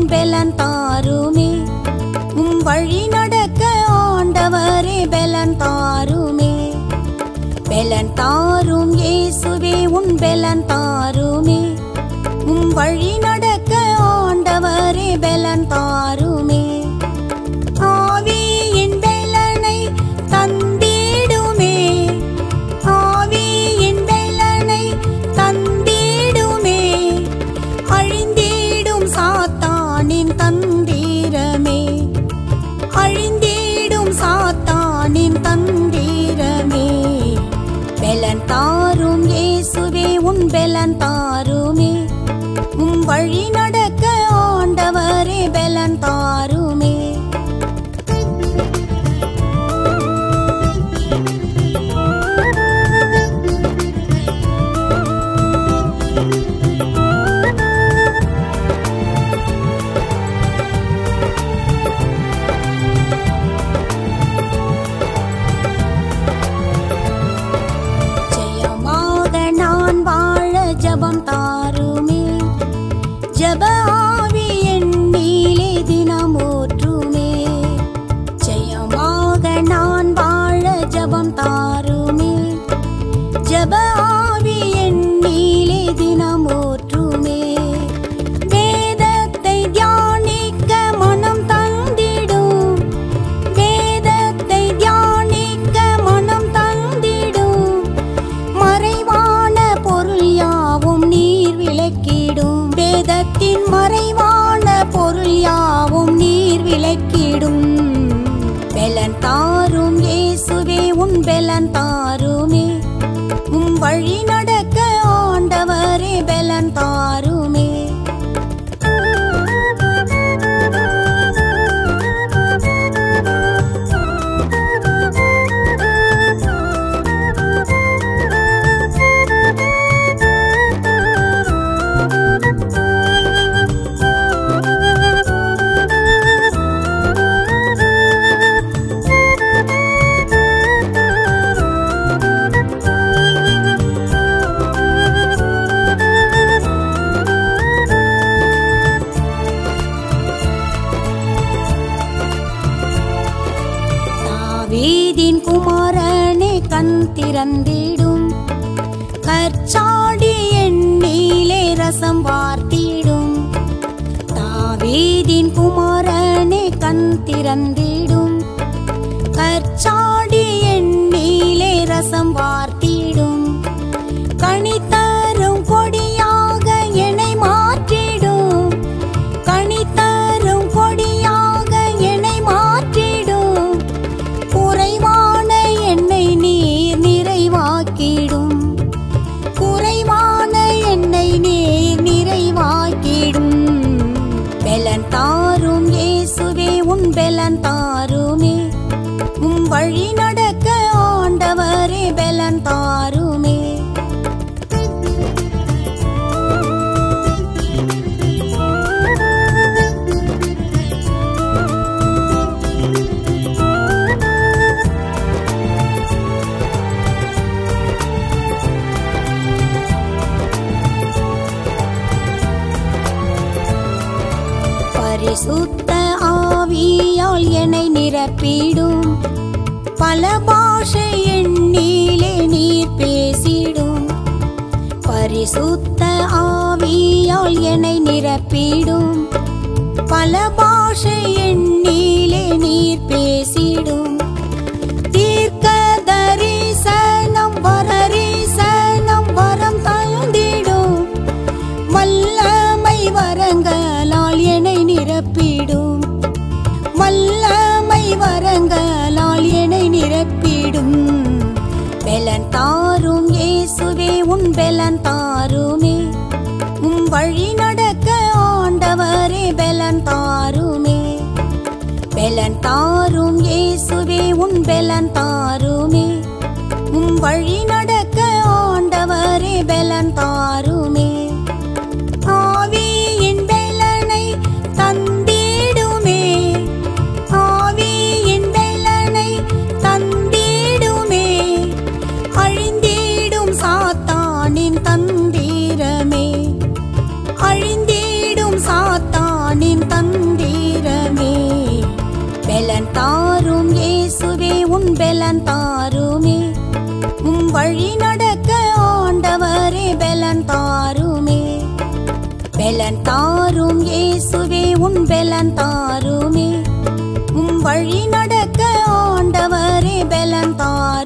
பெலன் தாருமே உம் வழி நடக்க ஆண்டவரே பெலன் தாருமே பெலன் தாரும் இயேசுவே உன் பெலன் தாருமே உம் வழி நடக்க ஆண்டவரே பெலன் தாருமே ஆவியின் பெலனை தந்திடுமே ஆவியின் பெலனை தந்திடுமே அழிந்திடும் சாத்தானின் தந்திரமே அழிந்திடும் சாத்தானின் தந்திரமே பெலன் தாரும் இயேசுவே உன் பெலன் தாருமே உம் வழி நடக்க ஆண்டவரே பெலன் தாருமே ஜெயமாக நான் வாழ ஜபம் தாருமே ஜப ஆவி எண்ணீலே தினம் ஊற்றுமே ஜெயமாக நான் வாழ ஜபம் தாருமே ஜப ஆவி எண்ணீலே தினம் ஊற்றுமே வேதத்தை தியானிக்க மனம் தந்திடும் வேதத்தை தியானிக்க மனம் தந்திடும் மறைவான பொருள் யாவும் நீர் விளக்கிடும் வேதத்தின் மறைவான பொருள் யாவும் நீர் விளக்கிடும் பெலன் தாரும் இயேசுவே உன் பெலன் தாருமே உம் வழி நடக்க ஆண்டவரே பெலன் தாருமே தாவீதின் குமாரனே கண் திறந்திடும் கற்சாடி எண்ணீலே ரசம் வார்த்திடும் தாவீதின் குமாரனே கண் திறந்திடும் கற்சாடி எண்ணீலே ரசம் வார்த்திடும் கனித்தரும் கொடியாக என்னை மாற்றிடும் கனித்தரும் கொடியாக என்னை மாற்றிடும் குறைவான என்னை நீர் நிறைவாக்கிடும் குறைவான என்னை நீர் நிறைவாக்கிடும் பெலன் தாரும் இயேசுவே உன் பெலன் தாருமே உம் வழி நடக்க ஆண்டவரே பெலன் தாருமே பரிசுத்த ஆவியால் என்னை நிரப்பிடும் பல பாஷை எண்ணீலே நீர் பேசிடும் பரிசுத்த ஆவியால் என்னை நிரப்பிடும் பல பாஷை எண்ணீலே நீர் பேசிடும் தீர்க்க தரிசனம் வரரிசனம் வரம் தந்திடும் வல்லமை வரங்களால் என்னை நிரப்பிடும் வல்லமை வரங்களால் என்னை நிரப்பிடும் பெலன் தாரும் இயேசுவே உன் பெலன் தாருமே உம் வழி நடக்க ஆண்டவரே பெலன் தாருமே பெலன் தாரும் இயேசுவே உன் பெலன் தாருமே உம் வழி நடக்க ஆண்டவரே பெலன் தாருமே ஆவியின் பெலனை தந்திடுமே ஆவியின் பெலனை தந்திடுமே அழிந்திடும் சாத்தானின் தந்திரமே அழிந்திடும் சாத்தானின் தந்திரமே பெலன் தாருமே உம் வழி நடக்க ஆண்டவரே பெலன் தாருமே பெலன் தாரும் இயேசுவே உன் பெலன் தாருமே உம் வழி நடக்க ஆண்டவரே பெலன் தாருமே